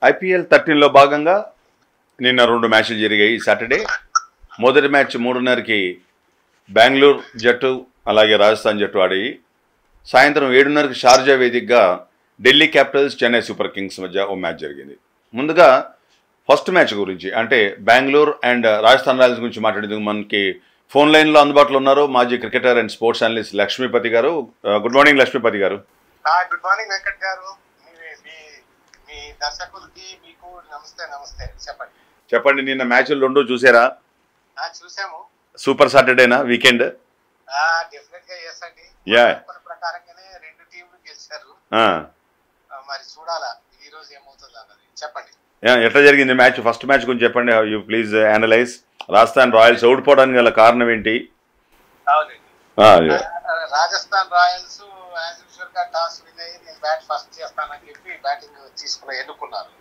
IPL థర్టీన్లో భాగంగా నిన్న రెండు మ్యాచ్లు జరిగాయి ఈ సాటర్డే మొదటి మ్యాచ్ మూడున్నరకి బెంగళూరు జట్టు అలాగే రాజస్థాన్ జట్టు ఆడాయి సాయంత్రం ఏడున్నరకి షార్జా వేదికగా Delhi capitals Chennai super kings మధ్య ఓ మ్యాచ్ జరిగింది ముందుగా ఫస్ట్ మ్యాచ్ గురించి అంటే బెంగళూరు అండ్ రాజస్థాన్ రాయల్స్ గురించి మాట్లాడేందుకు మనకి ఫోన్ లైన్లో అందుబాటులో ఉన్నారు మాజీ cricketer and sports analyst Lakshmipathi garu good morning Lakshmipati garu good morning Venkat గారు మీ మీ మీ దర్శకులకి మీకు నమస్తే నమస్తే చెప్పండి చెప్పండి నిన్న మ్యాచ్లు రెండు చూసారా ఆ, చూసాము సూపర్ సాటర్డేనా వీకెండ్ డెఫినెట్ గా ఎస్ అండి Yeah. అనుకున్న ప్రకారంగానే రెండు టీంలు గెలిచారు ఆ, ఆ, మరి చూడాలా ఈ రోజు ఏమవుతుంది అన్నది చెప్పండి యా, ఎట్లా జరిగింది మ్యాచ్ ఫస్ట్ మ్యాచ్ గురించి చెప్పండి you please analyse Rajasthan Royals ఓడిపోవడానికి గల కారణం ఏంటి అవునండి ఆ, yeah. Rajasthan Royals as usual గా టాస్ విన్ అయ్యి నేను బ్యాట్ ఫస్ట్ చేస్తానని చెప్పి బ్యాటింగ్ తీసుకుని ఎన్నుకున్నారు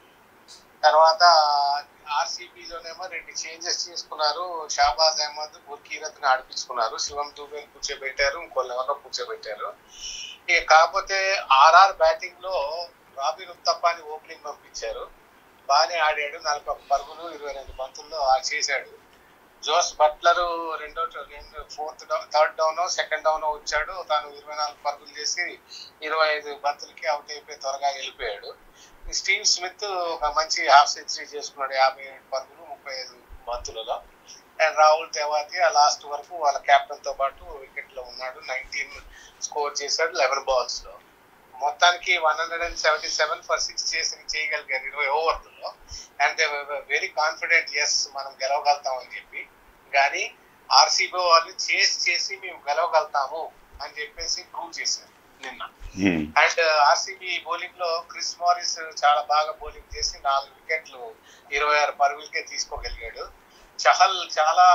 తర్వాత ఆర్సీబీలోనేమో రెండు చేంజెస్ చేసుకున్నారు షాబాజ్ అహ్మద్ బుర్కీరత్ ని ఆడిపించుకున్నారు శివం దూబేని కూర్చోబెట్టారు ఇంకొన్ని ఎవరినో కూర్చోబెట్టారు ఇక కాకపోతే ఆర్ఆర్ బ్యాటింగ్ లో రాబిన్ ఉత్తప్పాని ఓపెనింగ్ పంపించారు బాగానే ఆడాడు నలభై ఒక్క పరుగులు ఇరవై రెండు బంతుల్లో ఆ చేశాడు జోస్ బట్లర్ రెండో రెండు fourth down third down second down వచ్చాడు తాను ఇరవై నాలుగు పరుగులు చేసి ఇరవై ఐదు బంతులకి అవుట్ అయిపోయి త్వరగా వెళ్ళిపోయాడు ఈ స్టీవ్ స్మిత్ ఒక మంచి హాఫ్ సెంచరీ చేసుకున్నాడు యాభై ఏడు పరుగులు ముప్పై ఐదు బంతులలో అండ్ రాహుల్ తెవాతి ఆ లాస్ట్ వరకు వాళ్ళ కెప్టెన్ తో పాటు వికెట్ లో ఉన్నాడు నైన్టీన్ స్కోర్ చేశాడు లెవెన్ బాల్స్ లో మొత్తానికి one hundred and seventy seven for six చేసి చేయగలిగారు ఇరవై ఓవర్లలో and they very confident yes మనం గెలవగలుగుతాం అని చెప్పి కానీ ఆర్సీబీ వాళ్ళు చేసి చేసి మేము గెలవగలుగుతాము అని చెప్పేసి ప్రూవ్ చేశారు నిన్న హ్మ్. అండ్ ఆర్సీబీ బౌలింగ్ లో క్రిస్ మారిస్ చాలా బాగా బౌలింగ్ చేసి నాలుగు వికెట్లు ఇరవై ఆరు పరుగులకే తీసుకోగలిగాడు చహల్ చాలా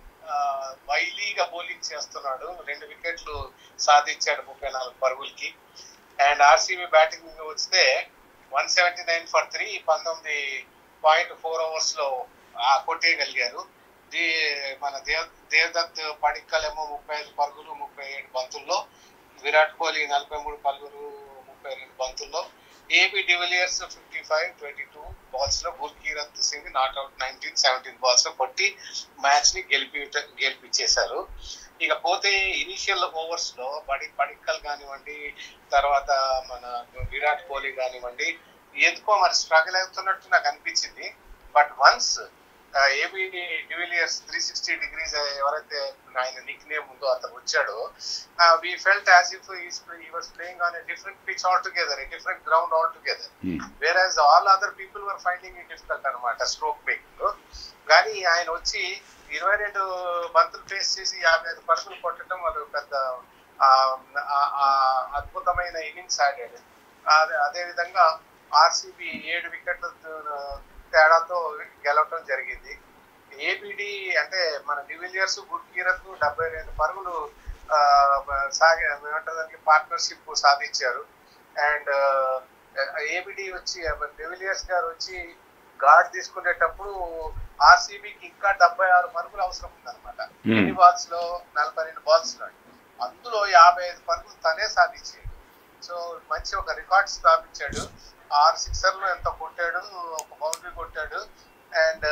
వైలీగా బౌలింగ్ చేస్తున్నాడు రెండు వికెట్లు సాధించాడు ముప్పై నాలుగు పరుగులకి అండ్ ఆర్సీబీ బ్యాటింగ్ వస్తే one seventy nine for three పంతొమ్మిది పాయింట్ ఫోర్ ఓవర్స్ లో ఆ కొట్టేయగలిగారు ది మన దేవ్ దేవదత్ పడిక్కల్ ఏమో ముప్పై ఐదు పరుగులు ముప్పై ఏడు బంతుల్లో విరాట్ కోహ్లీ నలభై మూడు పరుగులు ముప్పై రెండు బంతుల్లో AB de Villiers fifty five twenty two balls లో Gurkeerat Singh not out nineteen seventeen balls లో కొట్టి మ్యాచ్ ని గెలిపి గెలిపించేశారు ఇక పోతే ఇనిషియల్ ఓవర్స్ లో పడి పడిక్కల్ కానివ్వండి తర్వాత మన విరాట్ కోహ్లీ కానివ్వండి ఎందుకో మరి స్ట్రగుల్ అవుతున్నట్టు నాకు అనిపించింది but once AB de Villiers three sixty degrees ఎవరైతే ఆయన నిక్ నేమ్ ఉందో అతను వచ్చాడో we felt as if he was playing on a different pitch altogether a different ground altogether hmm. Where all other people were finding it difficult అనమాట stroke making కానీ ఆయన వచ్చి ఇరవై రెండు బంతులు ఫేస్ చేసి యాభై ఐదు పరుగులు కొట్టడం వాళ్ళు పెద్ద ఆ, ఆ, ఆ అద్భుతమైన ఇన్నింగ్స్ ఆడాడు అదే అదే విధంగా ఆర్సీబీ ఏడు వికెట్ల తేడాతో గెలవటం జరిగింది ఏబిడి అంటే మన డివిలియర్స్ గుడ్ కీరత్ డెబ్బై రెండు పరుగులు ఆ, సాగి ఏమంటారు పార్ట్నర్షిప్ సాధించారు అండ్ ఏబిడి వచ్చి డివిలియర్స్ గారు వచ్చి గార్డ్ తీసుకునేటప్పుడు ఆర్సీబీకి ఇంకా డెబ్బై ఆరు పరుగులు అవసరం ఉందన్నమాట Hmm. ఎన్ని బాల్స్ లో నలభై రెండు బాల్స్ లో అందులో యాభై ఐదు పరుగులు తనే సాధించాడు సో మంచి ఒక రికార్డ్ స్థాపించాడు ఆరు సిక్సర్లు ఎంత కొట్టాడు ఒక బౌండరీ కొట్టాడు అండ్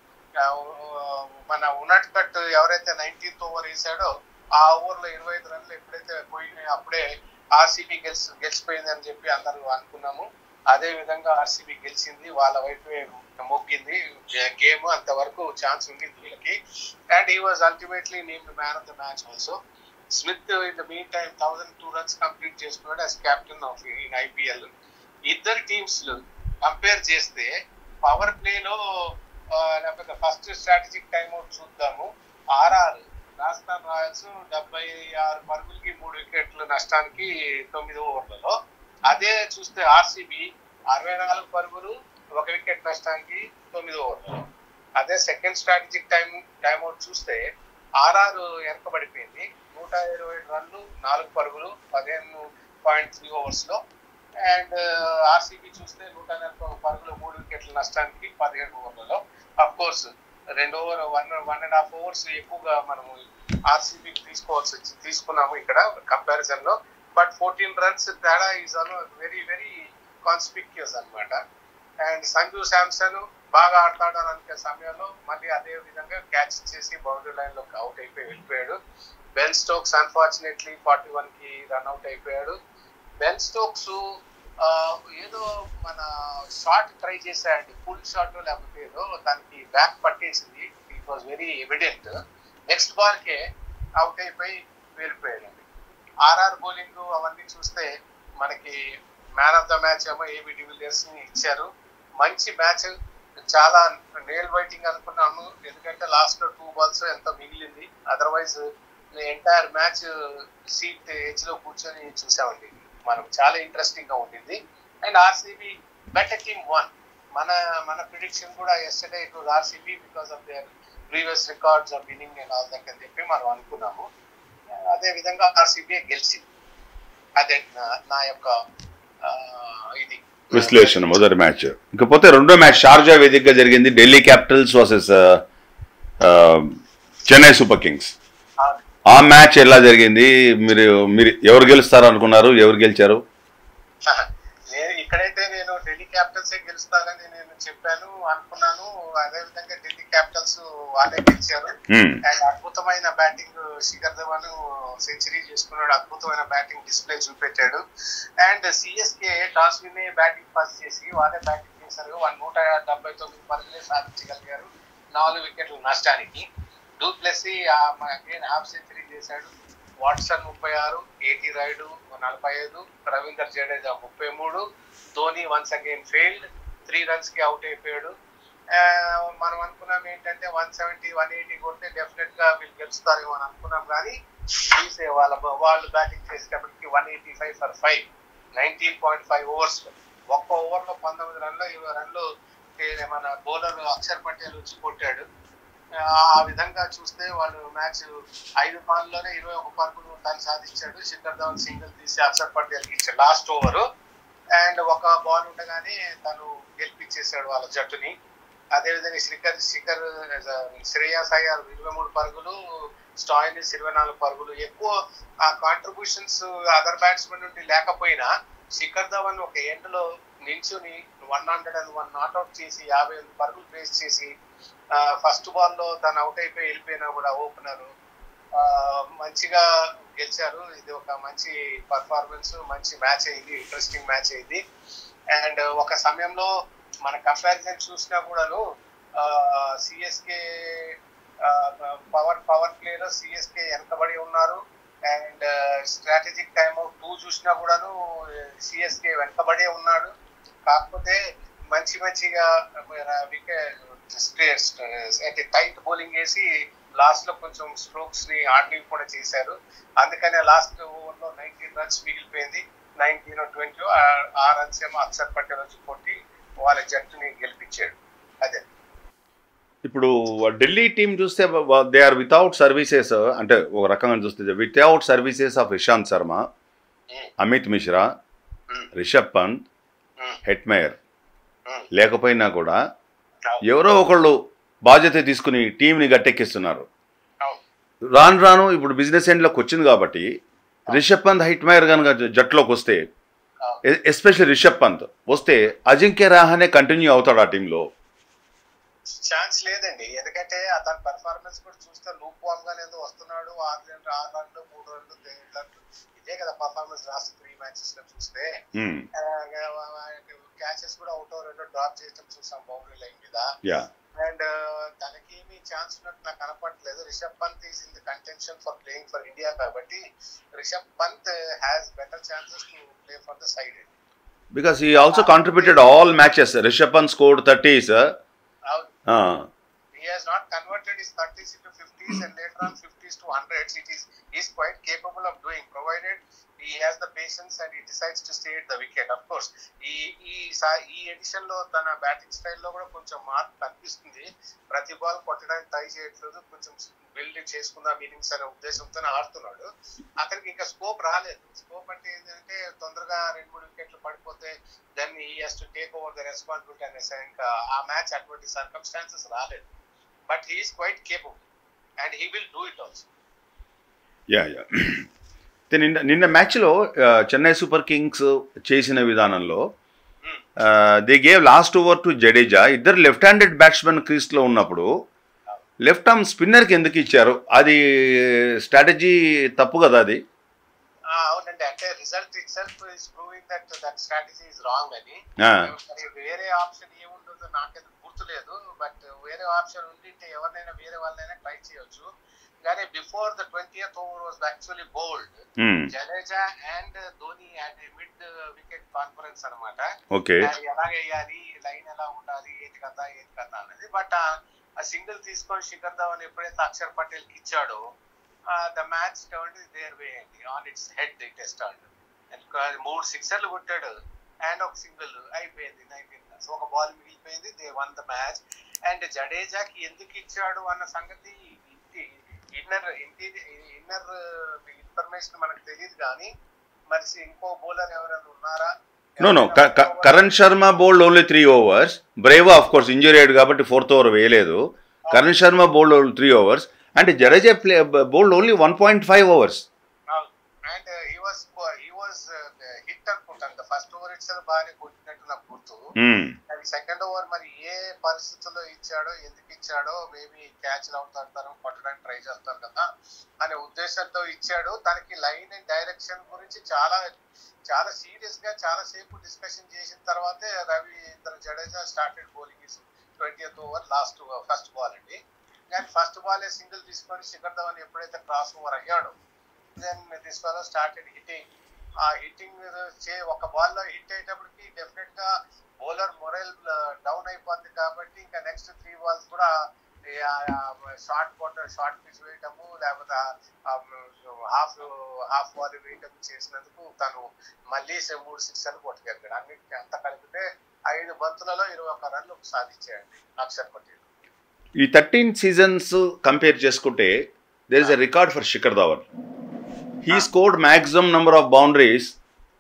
మన ఉన్నట్ కట్ ఎవరైతే నైన్టీన్త్ ఓవర్ వేసాడో ఆ ఓవర్ లో ఇరవై ఐదు రన్లు ఎప్పుడైతే పోయినాయి అప్పుడే ఆర్సీబీ గెలిచి గెలిచిపోయింది అని చెప్పి అందరూ అనుకున్నాము అదే విధంగా ఆర్సీబీ గెలిచింది వాళ్ళ వైపు మొగ్గింది గేమ్ అంతవరకు ఛాన్స్ ఉండింది వీళ్ళకి and he was ultimately named man of the match also Smith in the mean time thousand two runs complete చేసుకున్నాడు as captain of in IPL ఇద్దరు టీమ్స్ కంపేర్ చేస్తే పవర్ ప్లేలో లేకపోతే ఫస్ట్ స్ట్రాటజిక్ టైం అవుట్ చూద్దాము RR Rajasthan Royals డెబ్బై ఆరు పరుగులకి మూడు వికెట్లు నష్టానికి తొమ్మిది ఓవర్లలో అదే చూస్తే ఆర్సీబీ అరవై నాలుగు పరుగులు ఒక వికెట్ నష్టానికి తొమ్మిది ఓవర్లలో అదే second strategic time time out చూస్తే ఆర్ఆర్ వెనకబడిపోయింది నూట ఇరవై ఏడు రన్లు నాలుగు పరుగులు పదిహేను పాయింట్ త్రీ ఓవర్స్ లో అండ్ ఆర్సీబీ చూస్తే నూట నలభై ఒక పరుగులు మూడు వికెట్ల నష్టానికి పదిహేడు ఓవర్లలో అఫ్ కోర్స్ రెండు over one one and half overs ఎక్కువగా మనము ఆర్సీబీ తీసుకోవాల్సి వచ్చి తీసుకున్నాము ఇక్కడ కంపారిజన్ లో బట్ ఫోర్టీన్ రన్స్ తేడా is all very very conspicuous అనమాట అండ్ సంజు శాంసన్ బాగా ఆడతాడు అని అనుకునే సమయంలో మళ్ళీ అదే విధంగా క్యాచ్ చేసి బౌండరీ లైన్ లో అవుట్ అయిపోయి వెళ్ళిపోయాడు Ben Stokes unfortunately forty one కి రన్అట్ అయిపోయాడు బెన్ స్టోక్స్ ఆ, ఏదో మన షాట్ ట్రై చేశాడండి ఫుల్ షాట్ లేకపోతే ఏదో దానికి బ్యాక్ పట్టేసింది it was very evident next ball కే అవుట్ అయిపోయి వెళ్ళిపోయాడండి ఆర్ఆర్ బౌలింగ్ అవన్నీ చూస్తే మనకి మ్యాన్ ఆఫ్ ద మ్యాచ్ ఏమో ఏబి డివిలియర్స్ ని ఇచ్చారు మంచి మ్యాచ్ చాలా నేల్ వైటింగ్ అనుకున్నాము ఎందుకంటే లాస్ట్ లో టూ బాల్స్ ఎంత మిగిలింది otherwise entire match seat edge లో కూర్చొని చూసామండి మనం చాలా ఇంట్రెస్టింగ్ గా ఉండింది and RCB better team one మన మన ప్రిడిక్షన్ కూడా yesterday it was RCB because of their previous records of winning and all that అని చెప్పి మనం అనుకున్నాము అదే విధంగా ఆర్సీబీ గెలిచింది అదే నా- నా యొక్క ఆ, ఇది విశ్లేషణ మొదటి మ్యాచ్ ఇకపోతే రెండో మ్యాచ్ షార్జా వేదికగా జరిగింది Delhi Capitals versus Chennai super Kings ఆ, ఆ మ్యాచ్ ఎలా జరిగింది మీరు మీరు ఎవరు గెలుస్తారు అనుకున్నారు ఎవరు గెలిచారు నేను ఇక్కడైతే నేను ఢిల్లీ క్యాపిటల్స్ గెలుస్తానని నేను చెప్పాను అనుకున్నాను అదే విధంగా ఢిల్లీ క్యాపిటల్స్ వాళ్ళే గెలిచారు Hmm. అండ్ అద్భుతమైన బ్యాటింగ్ శిఖర్ ధవన్ సెంచరీ చేసుకున్నాడు అద్భుతమైన బ్యాటింగ్ డిస్ప్లే చూపెట్టాడు and CSK toss win batting pass చేసి వాళ్ళే బ్యాటింగ్ చేశారు వాళ్ళు నూట డెబ్బై తొమ్మిది పరుగులే సాధించగలిగారు నాలుగు వికెట్ల నష్టానికి డూప్లెస్సీ అగైన్ హాఫ్ సెంచరీ చేశాడు వాట్సన్ ముప్పై ఆరు ఏటీ రైడు నలభై ఐదు రవీందర్ జడేజా ముప్పై మూడు Dhoni once again failed three runs కి అవుట్ అయిపోయాడు ఆ, మనం అనుకున్నాం ఏంటంటే వన్ సెవెంటీ వన్ ఎయిటీ కొడితే డెఫినెట్ గా వీళ్ళు గెలుస్తారేమో అని అనుకున్నాం కానీ చూసే వాళ్ళ వాళ్ళు బ్యాటింగ్ చేసేటప్పటికి one eighty five for five nineteen point five overs ఒక్క ఓవర్ లో పంతొమ్మిది రన్లు ఇరవై రన్లు ఏ, మన బౌలర్ అక్షర్ పటేల్ వచ్చి కొట్టాడు ఆ, ఆ విధంగా చూస్తే వాళ్ళు మ్యాచ్ ఐదు బాల్లోనే ఇరవై ఒక పరుగులు తను సాధించాడు శిఖర్ ధవన్ సింగిల్ తీసి అక్షర్ పటేల్ ఇచ్చాడు లాస్ట్ ఓవర్ అండ్ ఒక బాల్ ఉండగానే తను గెలిపించేశాడు వాళ్ళ జట్టుని అదే విధంగా శిఖర్ శిఖర్ శ్రేయాస్ అయ్యార్ ఇరవై మూడు పరుగులు స్టాయినిస్ ఇరవై నాలుగు పరుగులు ఎక్కువ ఆ కాంట్రిబ్యూషన్స్ అదర్ బ్యాట్స్మెన్ నుండి లేకపోయినా శిఖర్ ధవన్ ఒక ఎండ్ లో నించుని one hundred and one not out చేసి యాభై ఎనిమిది పరుగులు ఫేస్ చేసి ఫస్ట్ బాల్ లో తను అవుట్ అయిపోయి వెళ్ళిపోయినా కూడా ఓపెనర్ మంచిగా గెలిచారు ఇది ఒక మంచి పర్ఫార్మెన్స్ మంచి మ్యాచ్ అయింది ఇంట్రెస్టింగ్ మ్యాచ్ అయింది అండ్ ఒక సమయంలో మన కంపారిజన్ చూసినా కూడాను సిఎస్కే పవర్ పవర్ ప్లేలో సిఎస్కే వెనకబడి ఉన్నారు and strategic time out too చూసినా కూడాను సిఎస్కే వెనకబడే ఉన్నాడు కాకపోతే మంచి మంచిగా వికెట్ అంటే టైట్ బౌలింగ్ వేసి లాస్ట్ లో కొంచెం స్ట్రోక్స్ ని ఆర్డరింగ్ కూడా చేశారు అందుకనే లాస్ట్ ఓవర్ లో నైన్టీన్ రన్స్ మిగిలిపోయింది నైన్టీన్ ట్వంటీ ఆ రన్స్ ఏమో అక్షర్ పటేల్ వచ్చి కొట్టి వాళ్ళ జట్టుని గెలిపించాడు అదే ఇప్పుడు ఢిల్లీ టీం చూస్తే దే ఆర్ వితౌట్ సర్వీసెస్ అంటే ఒక రకంగా చూస్తే without services of Ishant Sharma Amit Mishra Rishabh Pant Hetmyer లేకపోయినా కూడా ఎవరో ఒకళ్ళు బాధ్యత తీసుకుని టీంని గట్టెక్కిస్తున్నారు రాను రాను ఇప్పుడు బిజినెస్ ఎండ్లోకి వచ్చింది కాబట్టి రిషబ్ పంత్ హైట్మేయర్ కనుక జట్టులోకి వస్తే ఎస్పెషల్లీ రిషబ్ పంత్ వస్తే అజింక్య రాహానే కంటిన్యూ అవుతాడు ఆ టీంలో ఛాన్స్ లేదండి ఎందుకంటే అతని పెర్ఫార్మెన్స్ కూడా చూస్తే లూప్ వామ్ గానే ఏదో వస్తున్నాడు ఆరు రెండు ఆరు రన్లు మూడు రన్లు ఏడు రన్లు ఇదే కదా పర్ఫార్మెన్స్ లాస్ట్ త్రీ మ్యాచెస్ లో చూస్తే క్యాచెస్ కూడా ఒకటో రెండో డ్రాప్ చేయడం చూసాం బౌండరీ లైన్ మీద యా అండ్ తనకి ఏమి ఛాన్స్ ఉన్నట్టు నాకు కనపడట్లేదు Rishabh Pant is in the contention for playing for India కాబట్టి Rishabh Pant has better chances to play for the side because he also contributed all matches Rishabh Pant scored thirties he has not converted his 30s into 50s and later on 50s to 100s. It is he's quite capable of doing, provided he has the patience and he decides to stay at the wicket. Of course, ఈ ఈ సా- ఈ edition లో తన batting స్టైల్లో కూడా కొంచెం మార్పు కనిపిస్తుంది ప్రతి బాల్ కొట్టడానికి ట్రై చేయట్లేదు కొంచెం బిల్డ్ చేసుకుందాం మీనింగ్స్ అనే ఉద్దేశంతో ఆడుతున్నాడు అతనికి ఇంకా స్కోప్ రాలేదు స్కోప్ అంటే ఏంటంటే తొందరగా రెండు మూడు వికెట్లు పడిపోతే then he has to take over the responsibility అనేసి ఇంకా ఆ మ్యాచ్ అటువంటి సర్కమ్స్టాన్సెస్ రాలేదు but he's quite capable and he will do it also yeah yeah నిన్న నిన్న మ్యాచ్లో చెన్నై సూపర్ కింగ్స్ చేసిన విధానంలో they gave last over to Jadeja ఇద్దరు లెఫ్ట్ హ్యాండెడ్ బ్యాట్స్మెన్ క్రీస్లో ఉన్నప్పుడు లెఫ్ట్ ఆర్మ్ స్పిన్నర్కి ఎందుకు ఇచ్చారు అది స్ట్రాటజీ తప్పు కదా అది ఆ, అవునండి అంటే result itself is proving that that strategy is wrong అని ఆ, మరి వేరే ఆప్షన్ ఏముంటుందో నాకైతే గుర్తులేదు బట్ వేరే ఆప్షన్ ఉండింటే ఎవరినైనా వేరే వాళ్ళైనా ట్రై చేయొచ్చు కానీ before the twentieth over was actually bowled hmm, Jadeja and Dhoni and mid wicket conference అన్నమాట ఓకే ఎలా వేయాలి లైన్ ఎలా ఉండాలి ఏంటి కథ ఏంటి కథ అనేది బట్ ఆ సింగిల్ తీసుకొని శిఖర్ ధవన్ ఎప్పుడైతే అక్షర్ పటేల్ కి ఇచ్చాడో the match turn their way అండి on its head it test మూడు సిక్సర్లు కొట్టాడు అండ్ ఒక సింగిల్ అయిపోయింది నైన్టీన్ రన్స్ ఒక బాల్ మిగిలిపోయింది they won the match and జడేజాకి ఎందుకు ఇచ్చాడు అన్న సంగతి ఇన్నర్ ఇన్నర్ ఇన్ఫర్మేషన్ మనకు తెలియదు కానీ మరి ఇంకో బౌలర్ ఎవరైనా ఉన్నారా no no Karan Sharma bowled only three overs Bravo of course injury అయ్యాడు కాబట్టి ఫోర్త్ ఓవర్ వేయలేదు Karan Sharma bowled three overs అంటే Jadeja play bowled only one point five overs and he was he was hit అనుకుంటాను ఫస్ట్ ఓవర్ ఇట్స్ బాగానే కొట్టినట్టు నాకు గుర్తు అది సెకండ్ ఓవర్ మరి ఏ పరిస్థితుల్లో ఇచ్చాడో ఎందుకు ఇచ్చాడో మేబీ క్యాచ్ అవుట్ ఆడతారు కొట్టడానికి ట్రై చేస్తారు కదా అనే ఉద్దేశంతో ఇచ్చాడు తనకి లైన్ అండ్ డైరెక్షన్ గురించి చాలా చాలా సీరియస్ గా చాలా సేపు డిస్కషన్ చేసిన తర్వాతే Ravindra Jadeja started bowling is twenty over last first ball అండి కానీ ఫస్ట్ బాల్ సింగిల్ తీసుకొని శిఖర్ ధవన్ ఎప్పుడైతే క్రాస్ ఓవర్ అయ్యాడో then this fellow started hitting uh hitting చే ఒక బాల్ లో హిట్ అయ్యేటప్పటికి డెఫినెట్ గా బౌలర్ మొరైల్ డౌన్ అయిపోద్ది కాబట్టి ఇంకా నెక్స్ట్ త్రీ బాల్స్ కూడా షార్ట్ కొట్ట షార్ట్ పిచ్ వేయటము లేకపోతే హాఫ్ హాఫ్ బాల్ వేయటం చేసినందుకు తను మళ్ళీ సే- మూడు సిక్సర్లు కొట్టుకెళ్ళాడు అన్నిటికీ అంత కలిపితే ఐదు బంతులలో ఇరవై ఒక్క రన్లు సాధించాయండి అక్షర్ పటేల్ ఈ థర్టీన్ సీజన్స్ కంపేర్ చేసుకుంటే there is a record for Shikhar Dhawan he scored maximum number of boundaries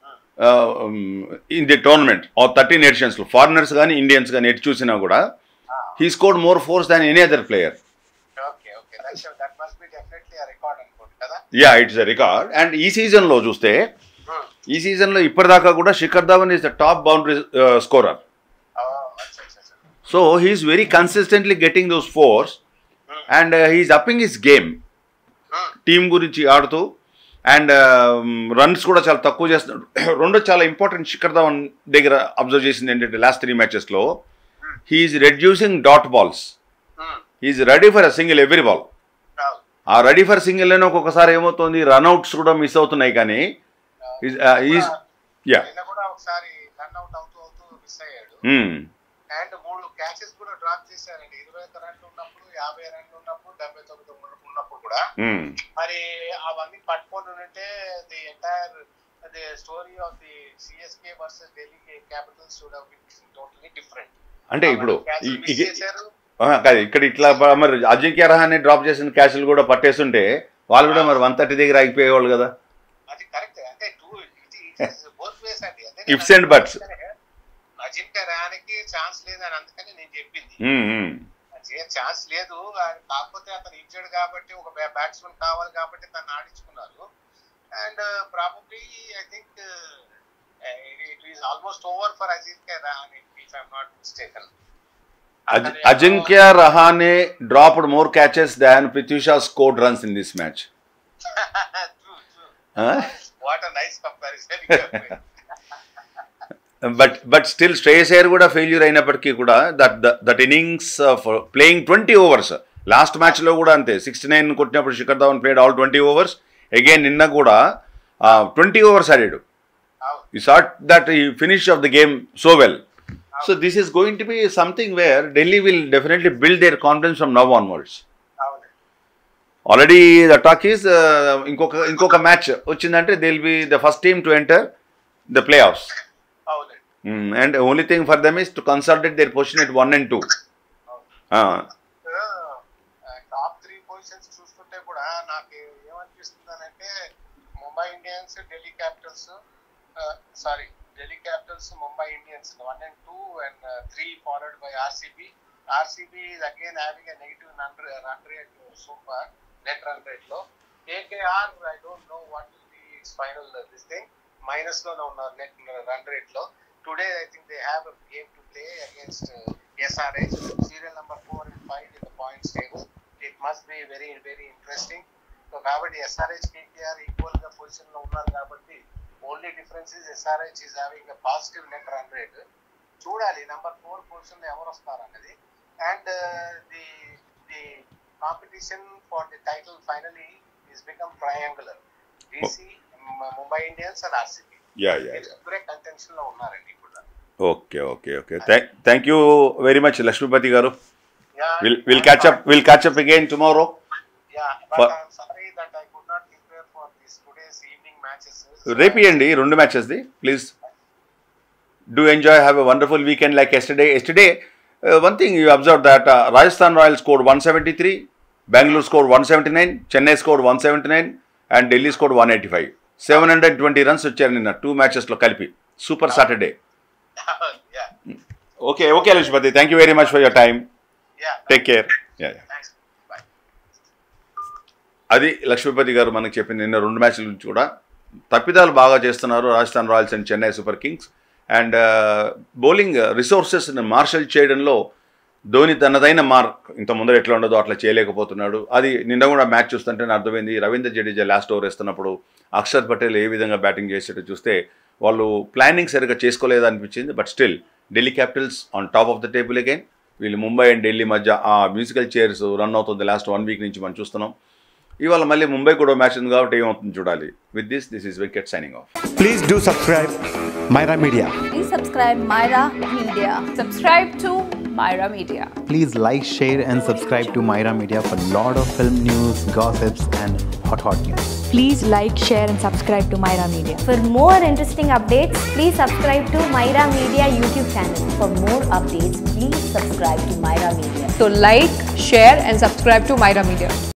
in the tournament or thirteen ఎడిషన్స్లో ఫారినర్స్ కానీ ఇండియన్స్ కానీ ఎటు చూసినా కూడా he scored more fours than any other player okay okay that must be definitely record అనుకోండి కదా yeah it's a record and ఈ సీజన్లో చూస్తే ఈ సీజన్లో ఇప్పటిదాకా కూడా Shikhar Dhawan is the top boundary scorer అచ్చా అచ్చా అచ్చా so he's very consistently getting those fours and he's upping his game team గురించి ఆడుతూ అండ్ రన్స్ కూడా చాలా తక్కువ చేస్తున్నాడు రెండో చాలా ఇంపార్టెంట్ శిఖర్ ధవన్ దగ్గర అబ్జర్వ్ చేసింది ఏంటంటే లాస్ట్ త్రీ మ్యాచెస్లో he's reducing dot balls he's ready for a single every ball uh ready for single అని ఒక్కొక్కసారి ఏమవుతుంది రన్అట్స్ కూడా మిస్ అవుతున్నాయి కానీ ఈజ్ యా నిన్న కూడా ఒకసారి రన్ అవుట్ అవుతూ అవుతూ మిస్ అయ్యాడు అండ్ మూడు క్యాచెస్ కూడా డ్రాప్ చేశారండి ఇరవై ఒక్క రన్లు ఉన్నప్పుడు యాభై రన్లు ఉన్నప్పుడు డెబ్బై తొమ్మిది ఉన్న- ఉన్నప్పుడు కూడా మరి అవన్నీ పట్టుకొని ఉంటే the entire the story of the CSK versus Delhi Capitals would have been totally different అంటే ఇప్పుడు ఈ- మిస్ ఈ- చేశారు ఆ, కాదు ఇక్కడ ఇట్లా ప- మరి అజింక్య రహానే డ్రాప్ చేసిన క్యాచ్లు కూడా పట్టేస్తుంటే వాళ్ళు కూడా మరి వన్ థర్టీ దగ్గర ఆగిపోయేవాళ్ళు కదా అది కరెక్ట్ అంటే టూ బోత్ వేస్ అండి అదే Ifs and buts. అజింక్య రానికి ఛాన్స్ లేదని అందుకని నేను చెప్పింది ఉమ్, ఉమ్. ఛాన్స్ లేదు ఆయన కాకపోతే అతను ఇచ్చాడు కాబట్టి ఒక బ్యాట్స్మెన్ కావాలి కాబట్టి తను ఆడించుకున్నారు and probably I think it is almost over for Ajinkya Rahane if I'm not mistaken అజ- Ajinkya Rahane dropped more catches than Prithvi scored runs in this match what a nice comparison but but still Shreyas Iyer కూడా ఫెయిల్యూర్ అయినప్పటికీ కూడా that that innings of playing twenty overs last మ్యాచ్లో కూడా అంతే sixty nine కొట్టినప్పుడు Shikhar Dhawan played all twenty overs again నిన్న కూడా twenty overs ఆడాడు అవును he sought that he finish off the game so well so this is going to be something where Delhi will definitely build their confidence from now onwards అవును already the talk is ఇంకొక ఇంకొక match వచ్చిందంటే they will be the first team to enter the playoffs అవునండి and only thing for them is to consolidate their position at one and two top three positions చూస్తుంటే కూడా నాకు ఏమనిపిస్తుంది అంటే Mumbai Indians Delhi Capitals sorry Delhi Capitals Mumbai Indians one and two and three followed by RCB RCB again having a negative run rate super net run rate లో KKR I don't know what will be final this thing minus లోనే ఉన్నారు net run rate లో today I think they have a game to play against uh, SRH. Serial number four and five in the points table. It must be very very interesting. So కాబట్టి SRH KTR equal గా position లో ఉన్నారు కాబట్టి only difference is SRH is having positive net run rate చూడాలి number four position లో ఎవరు వస్తారు అన్నది and the the competition for the title finally is become triangular DC Mumbai Indians and RCB yeah yeah ముగ్గురే contention లో ఉన్నారండి ఇప్పుడు okay okay okay thank you very much Lakshmipathi garu Yeah, will will catch up will catch up again tomorrow Yeah, For- but I'm sorry that I could not prepare for this today's evening matches. రేపు ఇవ్వండి రెండు మ్యాచెస్ది please do enjoy have a wonderful weekend like yesterday yesterday one thing you observe that Rajasthan Royals score one seventy three Bengaluru score one seventy nine Chennai score one seventy nine and Delhi score one eighty five seven hundred twenty runs వచ్చారు నిన్న two మ్యాచెస్లో కలిపి super Saturday yeah, okay okay Lakshmipathi thank you very much for your time yeah. Take care Thanks. Bye. అది లక్ష్మీపతి గారు మనకు చెప్పింది నిన్న రెండు మ్యాచ్ల నుంచి కూడా తప్పిదాలు బాగా చేస్తున్నారు Rajasthan Royals and Chennai super Kings and bowling రిసోర్సెస్ని మార్షల్ చేయడంలో ధోని తనదైన మార్క్ ఇంత ముందర ఎట్లా ఉండదో అట్లా చేయలేకపోతున్నాడు అది నిన్న కూడా మ్యాచ్ చూస్తుంటే అర్థమైంది రవీంద్ర జడేజా లాస్ట్ ఓవర్ వేస్తున్నప్పుడు అక్షర్ పటేల్ ఏ విధంగా బ్యాటింగ్ చేసేటో చూస్తే వాళ్ళు ప్లానింగ్ సరిగ్గా చేసుకోలేదు అనిపించింది but still Delhi Capitals on top of the table again వీళ్ళు ముంబై అండ్ ఢిల్లీ మధ్య ఆ మ్యూజికల్ చైర్స్ రన్ అవుతుంది లాస్ట్ వన్ వీక్ నుంచి మనం చూస్తున్నాం ఇవాళ మళ్ళీ ముంబై కూడా మ్యాచ్ ఉంది కాబట్టి ఏమవుతుంది చూడాలి with this this is Venkat signing off Please do subscribe Myra Media. Please subscribe Myra Media. Subscribe to Myra Media. Please like, share, and subscribe to Myra Media for lot of film news, gossips, and hot hot news. Please like, share, and subscribe to Myra Media. For more interesting updates, please subscribe to Myra Media YouTube channel. For more updates, please subscribe to Myra Media. So like, share and subscribe to Myra Media.